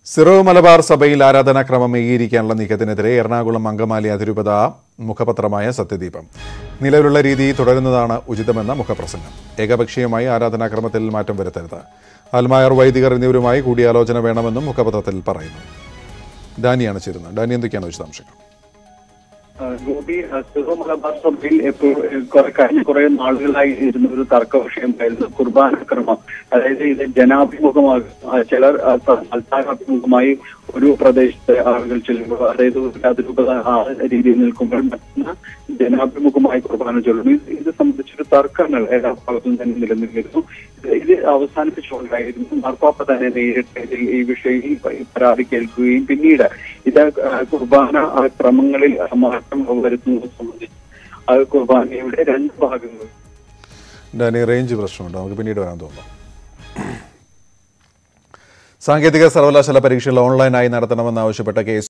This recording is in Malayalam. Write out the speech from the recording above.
സിറോ മലബാർ സഭയിൽ ആരാധനാക്രമം ഏകീകരിക്കാനുള്ള നീക്കത്തിനെതിരെ എറണാകുളം അങ്കമാലി അതിരൂപത മുഖപത്രമായ സത്യദീപം നിലവിലുള്ള രീതി തുടരുന്നതാണ് ഉചിതമെന്ന മുഖപ്രസംഗം ഏകപക്ഷീയമായി ആരാധനാക്രമത്തിൽ മാറ്റം വരുത്തരുത് അൽമായർ വൈദികർ എന്നിവരുമായി കൂടിയാലോചന വേണമെന്നും മുഖപത്രത്തിൽ പറയുന്നു ഡാനിയാണ് ചേരുന്നത് ഡാനി എന്തൊക്കെയാണ് വിശദാംശങ്ങൾ ഗോപി സിറോ മലബാർ സഭയിൽ എപ്പോൾ കുറെ കഴിഞ്ഞ കുറെ നാളുകളായി ഇരുന്ന ഒരു തർക്ക വിഷയമായിരുന്നു കുർബാന ക്രമം അതായത് ഇത് ജനാഭിമുഖമാകും ആ, ചിലർ ആ, സ- മത്സരാഭിമുഖമായി ഒരു പ്രദേശത്തെ ആളുകൾ ചെല്ലുമ്പോൾ അതായത് ഒരു അതിരൂപത ആ രീതിയിൽ നിൽക്കുമ്പോൾ മറ്റൊന്ന് ജനാഭിമുഖമായി കുർബാന ചൊല്ലുന്നു ഇത് ഇത് സംബന്ധിച്ചൊരു തർക്കങ്ങൾ എല്ലാ ഭാഗത്തും തന്നെ നിലനിന്നിരുന്നു ഇത് ഇത് അവസാനിപ്പിച്ചുകൊണ്ടായിരുന്നു മാർപ്പാപ്പ തന്നെ നേരിട്ട് ഇതിൽ ഈ വിഷയം ഈ പരാതി കേൾക്കുകയും പിന്നീട് ഇത് ആ, കുർബാന ആ ക്രമങ്ങളിൽ മാറ്റം വരുത്തുന്നത് സംബന്ധിച്ച് ആ കുർബാനയുടെ രണ്ട് ഭാഗങ്ങൾ ഡാനി റേഞ്ച് പ്രശ്നമുണ്ട് നമുക്ക് പിന്നീട് വരാൻ തോന്നുന്നു സാങ്കേതിക സർവകലാശാല പരീക്ഷകൾ ഓൺലൈനായി നടത്തണമെന്നാവശ്യപ്പെട്ട കേസ്